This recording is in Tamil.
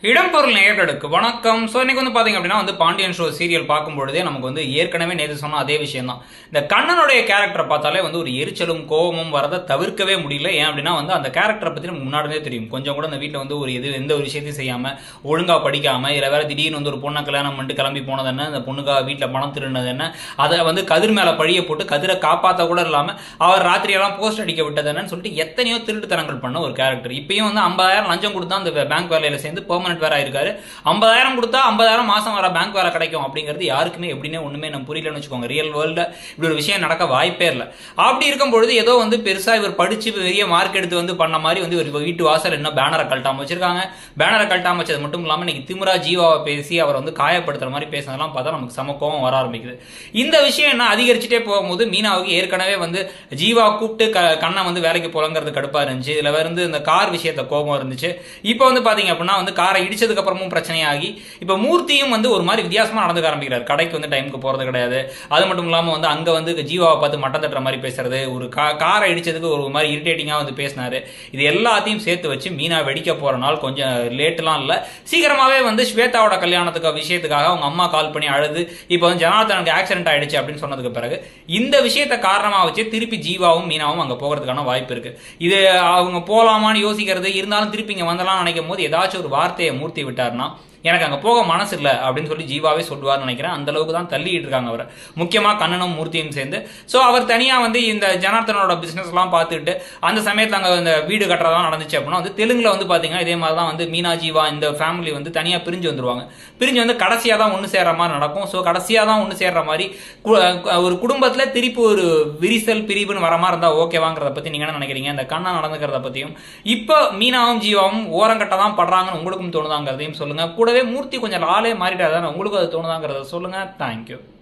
இடம்பொருள் நேயர்களுக்கு வணக்கம் ஸோ இன்னைக்கு வந்து பாத்தீங்க அப்படின்னா வந்து பாண்டியன் ஷோ சீரியல் பார்க்கும்பொழுதே நமக்கு வந்து ஏற்கனவே நேற்று சொன்ன அதே விஷயம் தான் இந்த கண்ணனுடைய கேரக்டரை பார்த்தாலே வந்து ஒரு எரிச்சலும் கோபமும் வரதை தவிர்க்கவே முடியல ஏன் அப்படின்னா வந்து அந்த கேரக்டரை பத்தி நமக்கு முன்னாடியே தெரியும் கொஞ்சம் கூட அந்த வீட்டில் வந்து ஒரு எது எந்த ஒரு விஷயத்தையும் செய்யாம ஒழுங்கா படிக்காம இல்லை வேற திடீர்னு வந்து ஒரு பொண்ணை கல்யாணம் பண்ணிட்டு கிளம்பி போனது என்ன அந்த பொண்ணுக்கா வீட்டில் பணம் திருடினது என்ன அதை வந்து கதிர் மேல பழிய போட்டு கதிரை காப்பாற்ற கூட இல்லாம அவர் ராத்திரியெல்லாம் போஸ்ட் அடிக்க விட்டது என்னன்னு சொல்லிட்டு எத்தனையோ திருட்டுத்தனங்கள் பண்ண ஒரு கேரக்டர் இப்பயும் வந்து ஐம்பதாயிரம் லஞ்சம் கொடுத்தா அந்த பேங்க் வேலையில சேர்ந்து பெர்மனன்ட் வேற ஆயிருக்காரு ஐம்பதாயிரம் கொடுத்தா ஐம்பதாயிரம் மாசம் வர பேங்க் வேலை கிடைக்கும் அப்படிங்கிறது யாருக்குமே எப்படின்னே ஒண்ணுமே நம்ம புரியலன்னு வச்சுக்கோங்க ரியல் வேர்ல்ட்ல இப்படி ஒரு விஷயம் நடக்க வாய்ப்பே இல்லை அப்படி இருக்கும் பொழுது ஏதோ வந்து பெருசா இவர் படிச்சு பெரிய மார்க் எடுத்து வந்து பண்ண மாதிரி வந்து இவர் வீட்டு வாசல் என்ன பேனரை கழட்டாம வச்சிருக்காங்க பேனரை கழட்டாம வச்சது மட்டும் இல்லாம இன்னைக்கு திமுரா ஜீவாவை பேசி அவர் வந்து காயப்படுத்துற மாதிரி பேசினதெல்லாம் பார்த்தா நமக்கு சம கோவம் வர ஆரம்பிக்குது இந்த விஷயம் என்ன அதிகரிச்சுட்டே போகும்போது மீனாவுக்கு ஏற்கனவே வந்து ஜீவா கூப்பிட்டு க- கண்ணை வந்து வேலைக்கு போலங்கிறது கடுப்பா இருந்துச்சு இதுல வந்து இந்த கார் விஷயத்த கோபம் இருந்துச்சு இப்போ வந்து பாத்தீங்க அப்படின்னா வந்து காரை இடிச்சதுக்கு அப்புறமும் பிரச்சனையாகி இப்போ மூர்த்தியும் வந்து ஒரு மாதிரி வித்தியாசமா நடந்துக்க ஆரம்பிக்கிறார் கடைக்கு வந்து டைமுக்கு போறது கிடையாது அது மட்டும் இல்லாம வந்து அங்க வந்து ஜீவாவை பார்த்து மட்டம் தட்டுற மாதிரி பேசுறது ஒரு கா- காரை இடிச்சதுக்கு ஒரு மாதிரி இரிட்டேட்டிங்கா வந்து பேசினாரு இது எல்லாத்தையும் சேர்த்து வச்சு மீனா வெடிக்க போற நாள் கொஞ்சம் லேட்லாம் இல்ல சீக்கிரமாவே வந்து ஸ்வேதாவோட கல்யாணத்துக்கு விஷயத்துக்காக அவங்க அம்மா கால் பண்ணி அழுது இப்போ வந்து ஜனார்தனுக்கு ஆக்சிடென்ட் ஆயிடுச்சு அப்படின்னு சொன்னதுக்கு பிறகு இந்த விஷயத்தை காரணமா வச்சு திருப்பி ஜீவாவும் மீனாவும் அங்க போகிறதுக்கான வாய்ப்பு இருக்கு இது அவங்க போலாமான்னு யோசிக்கிறது இருந்தாலும் திருப்பி இங்க வந்தலாம் நினைக்கும் போது ஏதாச்சும் ஒரு வார்த்தையை மூர்த்தி விட்டாருன்னா எனக்கு அங்க போக மனசு இல்லை அப்படின்னு சொல்லி ஜீவாவே சொல்லுவார்னு நினைக்கிறேன் அந்த அளவுக்கு தான் தள்ளிட்டு இருக்காங்க அவரை முக்கியமா கண்ணனும் மூர்த்தியும் சேர்ந்து சோ அவர் தனியா வந்து இந்த ஜனார்த்தனோட பிசினஸ் எல்லாம் பார்த்துட்டு அந்த சமயத்துல அங்க இந்த வீடு கட்டுறதா நடந்துச்சு அப்படின்னா வந்து தெலுங்குல வந்து பாத்தீங்கன்னா இதே மாதிரி தான் வந்து மீனா ஜீவா இந்த ஃபேமிலி வந்து தனியா பிரிஞ்சு வந்துருவாங்க பிரிஞ்சு வந்து கடைசியா தான் ஒண்ணு சேர்ற மாதிரி நடக்கும் சோ கடைசியா தான் ஒண்ணு சேர்ற மாதிரி கு- ஒரு குடும்பத்துல திருப்பி ஒரு விரிசல் பிரிவுன்னு வர மாதிரி இருந்தா ஓகேவாங்கிறத பத்தி நீங்க என்ன நினைக்கிறீங்க இந்த கண்ணா நடந்துக்கிறத பத்தியும் இப்போ மீனாவும் ஜீவாவும் ஓரங்கட்ட தான் படுறாங்கன்னு உங்களுக்கும் தோணுதாங்கிறதையும் சொல்லுங்க கூடவே மூர்த்தி கொஞ்சம் ஆளே மாறிட்டாதானே உங்களுக்கும் அது தோணுதாங்கிறத சொல்லுங்க தேங்க்யூ